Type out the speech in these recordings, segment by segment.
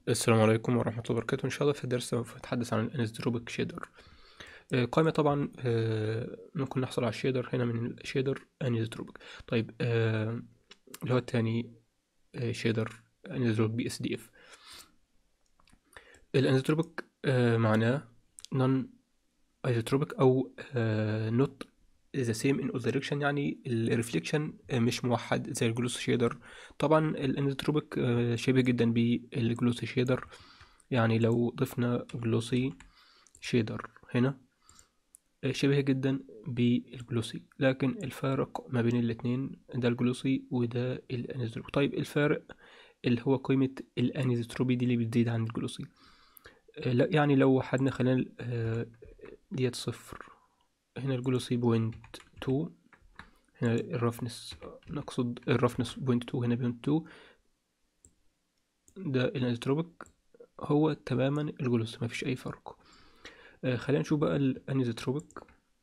السلام عليكم ورحمة الله وبركاته إن شاء الله في الدرس سوف نتحدث عن الانزدروبيك شيدر آه، قائمة طبعا آه، ممكن نحصل على الشيدر هنا من الشيدر انزدروبيك طيب آه، اللي هو التاني آه، شيدر انزدروبيك بي اس دي اف الانزدروبيك معناه نون ايزوتروبيك او نوت ذا سيم ان direction يعني الريفليكشن مش موحد زي الجلوس شيدر طبعا الانزوتروبيك شبه جدا بالجلوسي شيدر يعني لو ضفنا جلوسي شيدر هنا آه، شبه جدا بالجلوسي لكن الفارق ما بين الاتنين ده الجلوسي وده الانزوتروبيك طيب الفارق اللي هو قيمة الانزوتروبي دي اللي بتزيد عن الجلوسي آه، لا يعني لو وحدنا خلينا آه، ديت صفر هنا الجلوسي بوينت تو هنا الرفنس نقصد الرفنس بوينت تو هنا بوينت تو ده الانزوتروبيك هو تماما الجلوسي مفيش أي فرق آه خلينا نشوف بقى الانزوتروبيك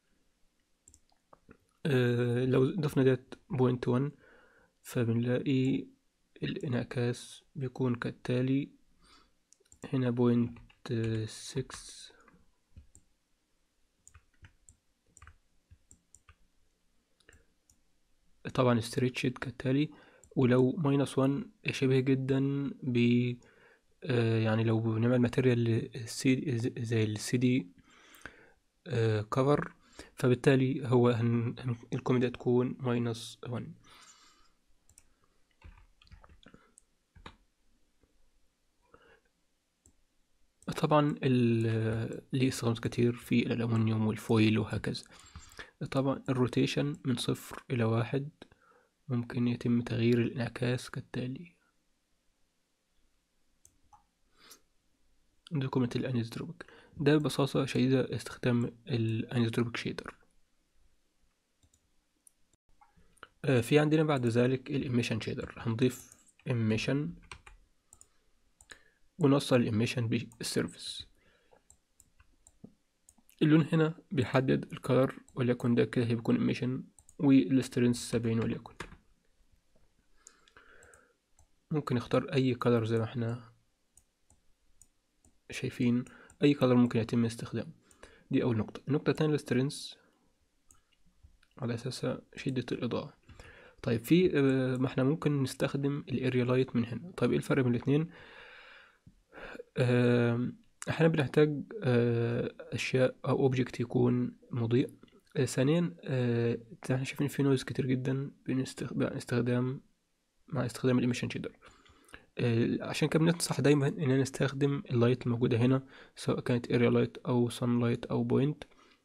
آه لو ضفنا ديت بوينت ون فبنلاقي الانعكاس بيكون كالتالي هنا بوينت سكس طبعا ستريتشد كالتالي ولو ماينس وان شبه جدا ب آه، يعني لو بنعمل ماتيريال زي السي دي كفر فبالتالي هو هن هن- الكوميديا تكون ماينس 1 طبعا ال- ليه استخدامات كتير في الألمنيوم والفويل وهكذا طبعا الروتيشن من صفر إلى واحد ممكن يتم تغيير الانعكاس كالتالي دوكومنت الانيزوتروبيك ده ببساطة شديدة استخدام الانيزوتروبيك شيدر آه، في عندنا بعد ذلك الإيميشن شيدر هنضيف إيميشن ونوصل الإيميشن بالسيرفيس اللون هنا بيحدد الكلر وليكن ده كده هيكون إيميشن والسترينس سبعين وليكن ممكن نختار أي كلر زي ما احنا شايفين أي كلر ممكن يتم استخدامه دي أول نقطة النقطة التانية السترينس على أساسها شدة الإضاءة طيب في آه، ما احنا ممكن نستخدم الاريا لايت من هنا طيب ايه الفرق بين الاتنين آم، احنا بنحتاج آه، اشياء او اوبجكت يكون مضيء آه، ثانيا آه، زي ما احنا شايفين في نويز كتير جدا بنستخ- باستخدام مع استخدام الايميشن شيدر عشان كده بننصح دايما اننا نستخدم اللايت الموجودة هنا سواء كانت اريا لايت او سان لايت او بوينت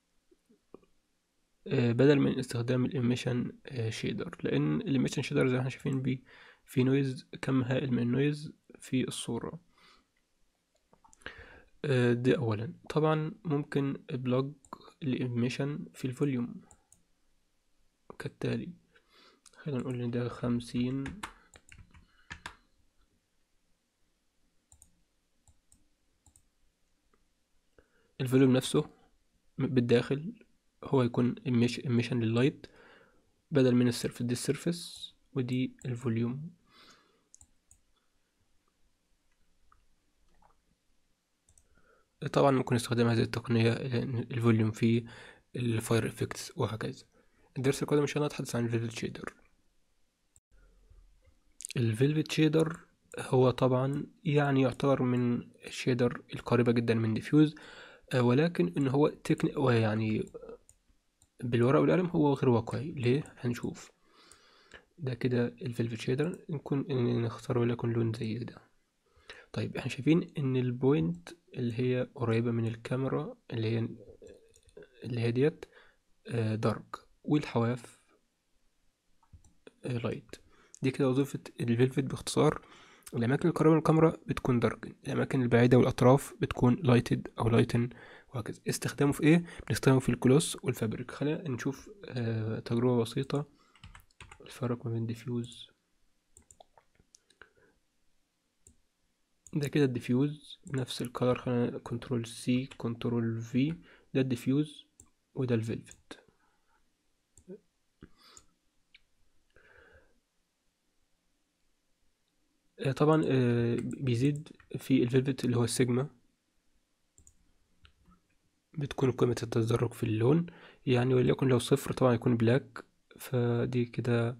بدل من استخدام الايميشن شيدر لان الايميشن شيدر زي ما احنا شايفين بيه في نويز كم هائل من النويز في الصورة آه، دي اولا طبعا ممكن بلوج الايميشن في الفوليوم كالتالي خلينا نقول ان ده خمسين الفوليوم نفسه م- بالداخل هو يكون ايميشن لللايت بدل من السيرفس دي السيرفس ودي الفوليوم طبعا ممكن نستخدم هذه التقنية لأن الفوليوم في الفاير افكتس وهكذا الدرس القادم ان شاء الله نتحدث عن الفيلفت شيدر الفيلفت شيدر هو طبعا يعني يعتبر من الشيدر القريبة جدا من ديفيوز آه، ولكن ان هو تكنيك يعني بالورق والقلم هو غير واقعي ليه هنشوف ده كده الفيلفت شيدر نكون إن نختار وليكن لون زي ده طيب احنا شايفين ان البوينت اللي هي قريبة من الكاميرا اللي هي اللي هي ديت دارك والحواف لايت دي كده وظيفة الفيلفت باختصار الأماكن القريبة من الكاميرا بتكون دارك الأماكن البعيدة والأطراف بتكون لايتد أو لايتن وهكذا استخدامه في إيه؟ بنستخدمه في الكلوس والفابريك خلينا نشوف آه تجربة بسيطة الفرق ما بين ديفيوز ده كده الديفيوز نفس الكلر خلينا كنترول سي كنترول في ده الديفيوز وده الفيلفت آه، طبعا آه، بيزيد في الفيلفت اللي هو السيجما بتكون قيمة التدرج في اللون يعني وليكن لو صفر طبعا يكون بلاك فدي كده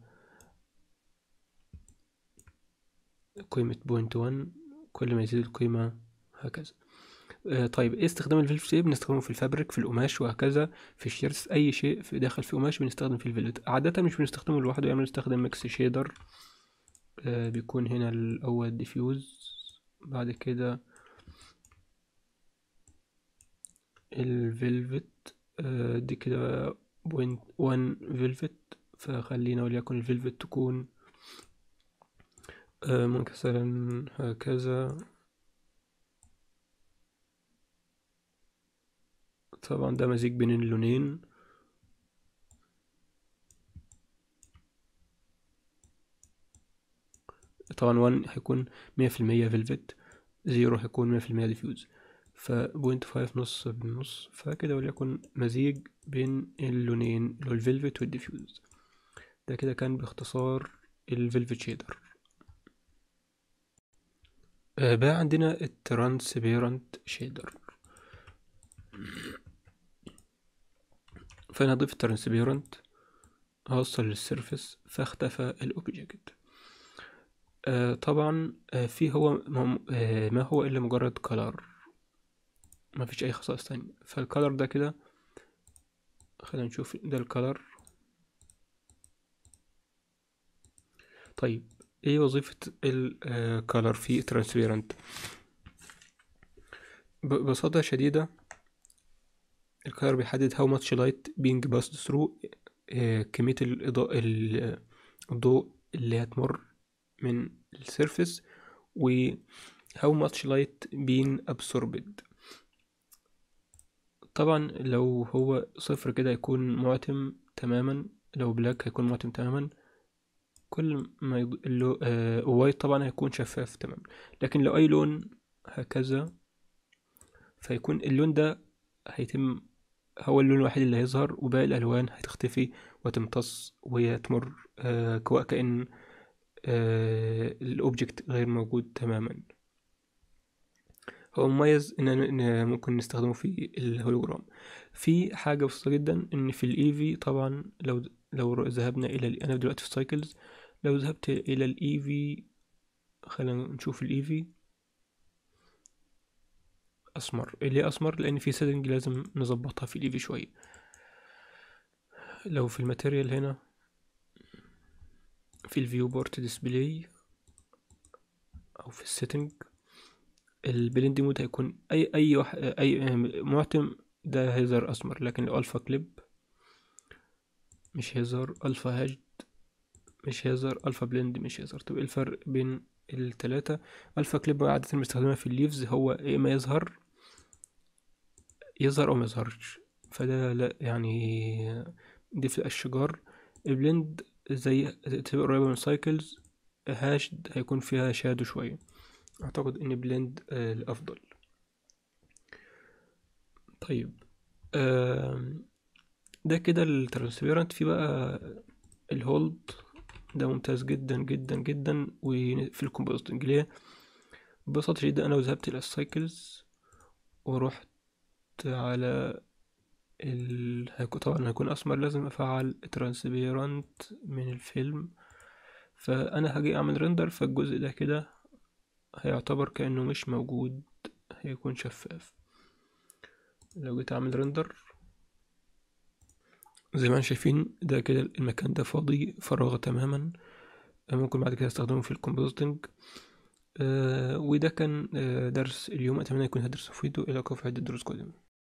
قيمة بوينت وان كل ما يزيد القيمة هكذا آه، طيب ايه استخدام الفيلف شيب بنستخدمه في الفابريك في القماش وهكذا في الشيرس اي شيء في داخل في قماش بنستخدم في الفيلفت عادة مش بنستخدمه لوحده يعني بنستخدم ميكس شيدر آه، بيكون هنا الاول ديفيوز بعد كده الفيلفت آه، دي كده بوينت وان فيلفت فخلينا وليكن الفيلفت تكون آه، مثلا هكذا طبعا ده مزيج بين اللونين طبعا 1 هيكون مية في المية فيلفت زيرو هيكون مية في المية ديفيوز فبوينت فايف نص بالنص فكده وليكن مزيج بين اللونين اللي هو الفيلفت والديفيوز ده كده كان باختصار الفيلفت شيدر آه، بقى عندنا الترانسبيرنت شيدر فانا اضيف الترانسبيرنت هوصل للسيرفس فاختفى الاوبجكت آه طبعا آه في هو ما آه ما هو الا مجرد كلر ما فيش اي خصائص تانية فالكلر ده كده خلينا نشوف ده الكلر طيب ايه وظيفة الكلر في ترانسبيرنت ببساطة شديدة الكلر بيحدد how much light being passed through آه، كمية الإضاءة الضوء اللي هتمر من السيرفس و how much light being absorbed طبعا لو هو صفر كده هيكون معتم تماما لو بلاك هيكون معتم تماما كل ما يض... اللو... آه... وايت طبعا هيكون شفاف تماما لكن لو اي لون هكذا فيكون اللون ده هيتم هو اللون الوحيد اللي هيظهر وباقي الالوان هتختفي وتمتص وتمر آه... كأن آه... الاوبجكت غير موجود تماما هو مميز ان إن ممكن نستخدمه في الهولوجرام في حاجه بسيطه جدا ان في الايفي طبعا لو لو ذهبنا الى ال- انا دلوقتي في سايكلز لو ذهبت الى الايفي خلينا نشوف الايفي اسمر ليه اسمر لان في سيتنج لازم نظبطها في الايفي شويه لو في الماتيريال هنا في الفيو بورت ديسبلاي او في السيتنج البلند مود هيكون اي اي واحد اي معتم ده هيظهر اسمر لكن الالفا كليب مش هيظهر الفا هاجد مش هيظهر الفا بلند مش هيظهر طب ايه الفرق بين التلاتة الفا كليب عادة بنستخدمها في الليفز هو يا اما يظهر يظهر او ما يظهرش فده لا يعني دي في الشجار البلند زي تبقى قريبة من سايكلز هاشد هيكون فيها شادو شوية اعتقد ان بلند آه الافضل طيب آم، ده كده الترانسبيرنت في بقى الهولد ده ممتاز جدا جدا جدا وفي الكومبوزيتنج ليه ببساطة شديدة أنا لو ذهبت إلى السايكلز ورحت على ال... هيكون طبعا هيكون أسمر لازم أفعل ترانسبيرنت من الفيلم فأنا هاجي أعمل ريندر فالجزء ده كده هيعتبر كأنه مش موجود هيكون شفاف لو جيت أعمل ريندر زي ما احنا شايفين ده كده المكان ده فاضي فراغ تماما ممكن بعد كده استخدمه في الكومبوزيتنج آه وده كان آه درس اليوم أتمنى يكون هذا درس مفيد وإلى في عدة دروس قادمة